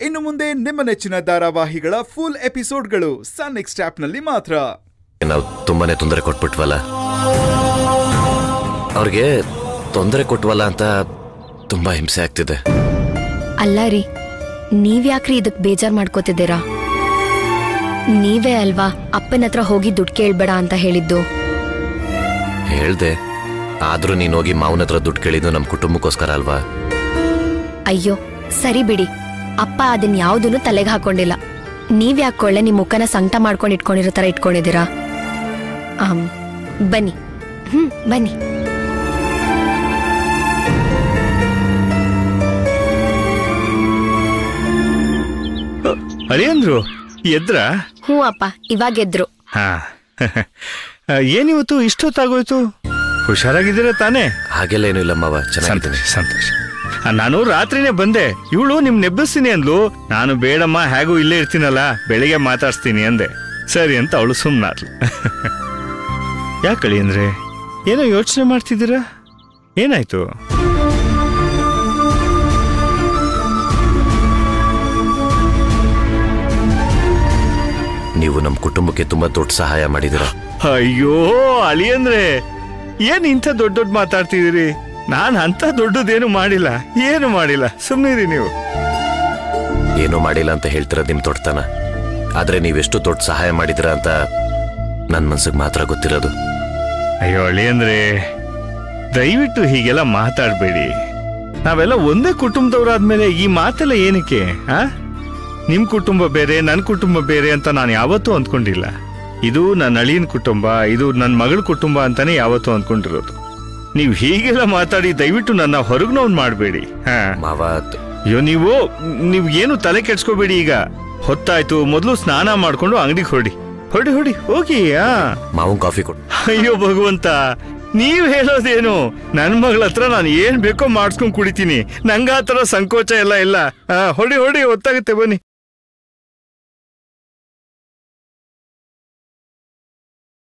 ಇನ್ನು ಮುಂದೆ ನಿಮ್ಮ ನೆಚ್ಚಿನ ಧಾರಾವಾಹಿಗಳ ಫುಲ್ ಎಪಿಸೋಡ್ಗಳು ಸನ್ ನೆಕ್ಸ್ಟ್ ಆಪ್ನಲ್ಲಿ ಮಾತ್ರ ನಾವು ತುಂಬಾನೇ ತೊಂದರೆ ಕೊಟ್ಬಿಟ್ವಲ್ಲ ಅವ್ರಿಗೆ ತೊಂದರೆ ಕೊಟ್ವಲ್ಲ ಅಂತ ತುಂಬಾ ಹಿಂಸೆ ಆಗ್ತಿದೆ ಅಲ್ಲ ರೀ ನೀವ್ಯಾಕ್ರಿ ಇದಕ್ ಬೇಜಾರ್ ಮಾಡ್ಕೋತಿದ್ದೀರಾ ನೀವೇ ಅಲ್ವಾ ಅಪ್ಪನ ಹತ್ರ ಹೋಗಿ ದುಡ್ಡು ಕೇಳ್ಬೇಡ ಅಂತ ಹೇಳಿದ್ದು ಹೇಳ್ದೆ ಆದ್ರೂ ನೀನ್ ಹೋಗಿ ಮಾವನ ಹತ್ರ ದುಡ್ಡು ಕೇಳಿದ್ದು ನಮ್ಮ ಕುಟುಂಬಕ್ಕೋಸ್ಕರ ಅಲ್ವಾ ಅಯ್ಯೋ ಸರಿ ಬಿಡಿ ಅಪ್ಪ ಅದನ್ ಯಾವ್ದನ್ನು ತಲೆಗೆ ಹಾಕೊಂಡಿಲ್ಲ ನೀವ್ಯಾಕೆ ಒಳ್ಳೆ ನಿಮ್ ಮುಖನ ಸಂಕಟ ಮಾಡ್ಕೊಂಡು ಇಟ್ಕೊಂಡಿರೋ ತರ ಇಟ್ಕೊಂಡಿದ್ದೀರಾ ಆಮ್, ಬನ್ನಿ ಹ್ಮ್ ಬನ್ನಿ ಅಳಿಯಂದ್ರು ಎದ್ರ ಹ್ಞೂ ಅಪ್ಪ ಇವಾಗ ಎದ್ರು ಹಾ ಏನಿವತ್ತು ಇಷ್ಟೊತ್ತಾಗೋಯ್ತು ಹುಷಾರಾಗಿದ್ದೀರಾ ತಾನೇ ಹಾಗೆಲ್ಲ ಏನೂ ಇಲ್ಲ ಮಾವ ಚೆನ್ನಾಗಿದ್ದೀನಿ ಸಂತೋಷ ಸಂತೋಷ ಆ, ನಾನು ರಾತ್ರಿನೇ ಬಂದೆ ಇವಳು ನಿಮ್ ನೆಬ್ಬಿಸ್ತೀನಿ ಅಂದ್ಲು ನಾನು ಬೇಡಮ್ಮ ಹೇಗೂ ಇಲ್ಲೇ ಇರ್ತೀನಲ್ಲ ಬೆಳಿಗ್ಗೆ ಮಾತಾಡ್ಸ್ತೀನಿ ಅಂದೆ ಸರಿ ಅಂತ ಅವಳು ಸುಮ್ಮನಾದ್ಲು ಯಾಕಳಿ ಅಂದ್ರೆ ಏನೋ ಯೋಚನೆ ಮಾಡ್ತಿದ್ದೀರಾ ಏನಾಯ್ತು ನೀವು ನಮ್ಮ ಕುಟುಂಬಕ್ಕೆ ತುಂಬಾ ದೊಡ್ಡ ಸಹಾಯ ಮಾಡಿದಿರ ಅಯ್ಯೋ ಅಳಿ ಅಂದ್ರೆ ಏನ್ ಇಂಥ ದೊಡ್ಡ ದೊಡ್ಡ ಮಾತಾಡ್ತಿದ್ದೀರಿ ನಾನ್ ಅಂತ ದೊಡ್ಡದೇನು ಮಾಡಿಲ್ಲ ಏನು ಮಾಡಿಲ್ಲ ಸುಮ್ಮನಿರಿ ನೀವು ಏನೂ ಮಾಡಿಲ್ಲ ಅಂತ ಹೇಳ್ತಿರೋದು ನಿಮ್ ದೊಡ್ಡತನ ಆದ್ರೆ ನೀವೆಷ್ಟು ದೊಡ್ಡ ಸಹಾಯ ಮಾಡಿದಿರ ಅಂತ ನನ್ನ ಮನ್ಸಿಗೆ ಮಾತ್ರ ಗೊತ್ತಿರೋದು ಅಯ್ಯೋ ಅಳಿ ಅಂದ್ರೆ ದಯವಿಟ್ಟು ಹೀಗೆಲ್ಲ ಮಾತಾಡಬೇಡಿ ನಾವೆಲ್ಲ ಒಂದೇ ಕುಟುಂಬದವರಾದ್ಮೇಲೆ ಈ ಮಾತೆಲ್ಲ ಏನಕ್ಕೆ ಆ ನಿಮ್ ಕುಟುಂಬ ಬೇರೆ ನನ್ನ ಕುಟುಂಬ ಬೇರೆ ಅಂತ ನಾನು ಯಾವತ್ತೂ ಅಂದ್ಕೊಂಡಿಲ್ಲ ಇದು ನನ್ನ ಅಳಿಯನ ಕುಟುಂಬ ಇದು ನನ್ನ ಮಗಳ ಕುಟುಂಬ ಅಂತಾನೆ ಯಾವತ್ತೂ ಅಂದ್ಕೊಂಡಿರೋದು ನೀವು ಹೀಗೆಲ್ಲ ಮಾತಾಡಿ ದಯವಿಟ್ಟು ನನ್ನ ಹೊರಗ್ನವ್ನ್ ಮಾಡಬೇಡಿ ಹಾ ಮಾವ ತ್- ಅಯ್ಯೋ ನೀವು ನೀವು ಏನು ತಲೆ ಕೆಡ್ಸ್ಕೋಬೇಡಿ ಈಗ ಹೊತ್ತಾಯ್ತು ಮೊದಲು ಸ್ನಾನ ಮಾಡ್ಕೊಂಡು ಅಂಗಡಿಗೆ ಹೊರಡಿ ಹೊರಡಿ ಹೊರಡಿ ಹೋಗಿ ಆ ಮಾವನ್ ಕಾಫಿ ಕೊಡು ಅಯ್ಯೋ ಭಗವಂತ ನೀವ್ ಹೇಳೋದೇನು ನನ್ ಮಗಳ ಹತ್ರ ನಾನು ಏನ್ ಬೇಕೋ ಮಾಡಿಸ್ಕೊಂಡ್ ಕುಡಿತೀನಿ ನಂಗ ಆ ಥರ ಸಂಕೋಚ ಎಲ್ಲ ಇಲ್ಲ ಆ, ಹೊಡಿ ಹೊಡಿ ಹೊತ್ತಾಗುತ್ತೆ ಬನ್ನಿ